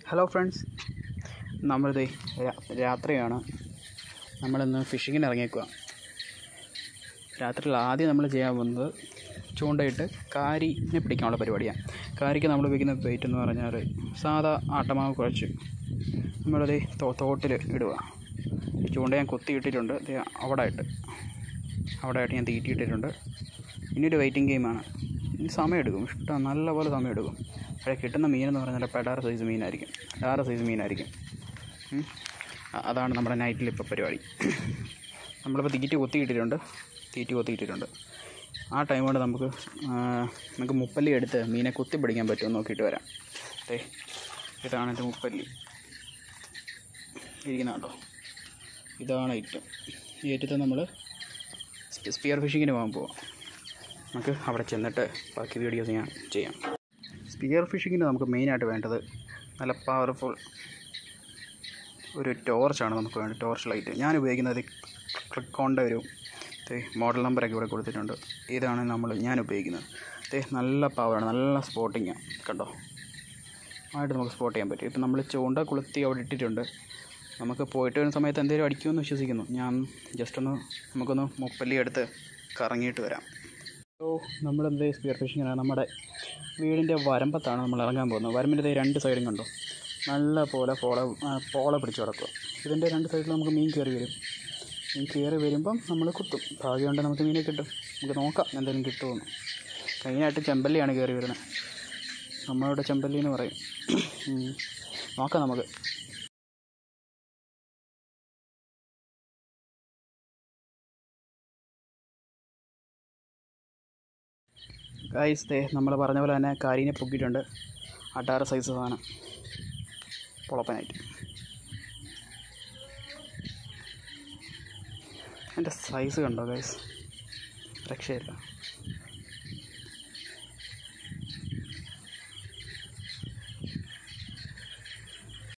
Hello friends നമ്മളിത് രാ- രാത്രിയാണ് നമ്മളിന്ന് ഫിഷിങ്ങിന് ഇറങ്ങിയേക്കുക രാത്രിയിൽ ആദ്യം നമ്മൾ ചെയ്യാൻ പോകുന്നത് ചൂണ്ടയിട്ട് കാരിനെ പിടിക്കാനുള്ള പരിപാടിയാണ് കാരിക്ക് നമ്മൾ ഉപയോഗിക്കുന്ന ബെയ്റ്റ് എന്ന് പറഞ്ഞാൽ സാധാ ആട്ടമാവ് കുഴച്ച് നമ്മളത് തോ തോട്ടിൽ ഇടുക ഈ ചൂണ്ട ഞാൻ കുത്തി ഇട്ടിട്ടുണ്ട് ദേ അവിടെ ഇട്ട് അവിടെ ആയിട്ട് ഞാൻ തീറ്റിയിട്ടിട്ടുണ്ട് ഇനിയൊരു വെയിറ്റിംഗ് ഗെയിമാണ് ഇനി സമയം എടുക്കും ഇഷ്ടം നല്ലപോലെ സമയം എടുക്കും പക്ഷേ കിട്ടുന്ന മീനെന്ന് പറഞ്ഞാൽ പെടാറ് സൈസ് മീനായിരിക്കും പെടാറ് സൈസ് മീനായിരിക്കും ഉം. അ- അതാണ് നമ്മുടെ നൈറ്റിൽ ഇപ്പോൾ പരിപാടി നമ്മളിപ്പോൾ തീറ്റി കൊത്തിയിട്ടിട്ടുണ്ട് തീറ്റി കൊത്തിയിട്ടിട്ടുണ്ട് ആ ടൈം കൊണ്ട് നമുക്ക് ആ, നമുക്ക് മുപ്പല്ലി എടുത്ത് മീനെ കുത്തി പിടിക്കാൻ പറ്റുമോ നോക്കിയിട്ട് വരാം ദേ ഇതാണ് എൻ്റെ മുപ്പല്ലി ഇരിക്കുന്ന കേട്ടോ ഇതാണ് ഐറ്റം ഈ ഐറ്റത്തെ നമ്മൾ സ്പിയർ ഫിഷിങ്ങിന് പോകാൻ പോവാം നമുക്ക് അവിടെ ചെന്നിട്ട് ബാക്കി വീഡിയോസ് ഞാൻ ചെയ്യാം സ്പിയർ ഫിഷിങ്ങിന് നമുക്ക് മെയിനായിട്ട് വേണ്ടത് നല്ല പവർഫുൾ ഒരു ടോർച്ചാണ് നമുക്ക് വേണ്ടത് ടോർച്ച് ലൈറ്റ് ഞാൻ ഉപയോഗിക്കുന്നത് ക്ലിക്കോണിൻ്റെ ഒരു ദേ മോഡൽ നമ്പറൊക്കെ ഇവിടെ കൊടുത്തിട്ടുണ്ട് ഇതാണ് നമ്മൾ ഞാൻ ഉപയോഗിക്കുന്നത് ദേ നല്ല പവറാണ് നല്ല സ്പോട്ടിങ്ങാണ് കണ്ടോ ആയിട്ട് നമുക്ക് സ്പോട്ട് ചെയ്യാൻ പറ്റും ഇപ്പം നമ്മൾ ചൂണ്ട കൊളുത്തി അവിടെ ഇട്ടിട്ടുണ്ട് നമുക്ക് പോയിട്ട് വരുന്ന സമയത്ത് എന്തെങ്കിലും അടിക്കുമെന്ന് വിശ്വസിക്കുന്നു ഞാൻ ജസ്റ്റ് ഒന്ന് നമുക്കൊന്ന് മുപ്പല്ലി എടുത്ത് കറങ്ങിയിട്ട് വരാം ഓ നമ്മളെന്തേ സ്പിയർ ഫിഷിങ്ങിനാണ് നമ്മുടെ വീടിൻ്റെ വരമ്പത്താണ് നമ്മൾ ഇറങ്ങാൻ പോകുന്നത് വരമ്പിൻ്റെ ദേ രണ്ട് സൈഡും കണ്ടോ നല്ല പോലെ പോള ആ, പോള പിടിച്ച് കിടക്കുക ഇതിൻ്റെ രണ്ട് സൈഡിൽ നമുക്ക് മീൻ കയറി വരും മീൻ കയറി വരുമ്പം നമ്മൾ കുത്തും ഭാഗ്യമുണ്ട് നമുക്ക് മീനെ കിട്ടും നമുക്ക് നോക്കാം എന്തെങ്കിലും കിട്ടുമെന്ന് മെയിനായിട്ട് ചെമ്പല്ലിയാണ് കയറി വരുന്നത് നമ്മളിവിടെ ചെമ്പല്ലി എന്ന് പറയും ഉം. നോക്കാം നമുക്ക് ഗൈസ് ദേ നമ്മൾ പറഞ്ഞ പോലെ തന്നെ കാരീനെ പൊക്കിയിട്ടുണ്ട് അട്ടാറ് സൈസ് സാധനം പൊളപ്പനായിട്ട് എൻ്റെ സൈസ് കണ്ടോ ഗൈസ് രക്ഷയില്ല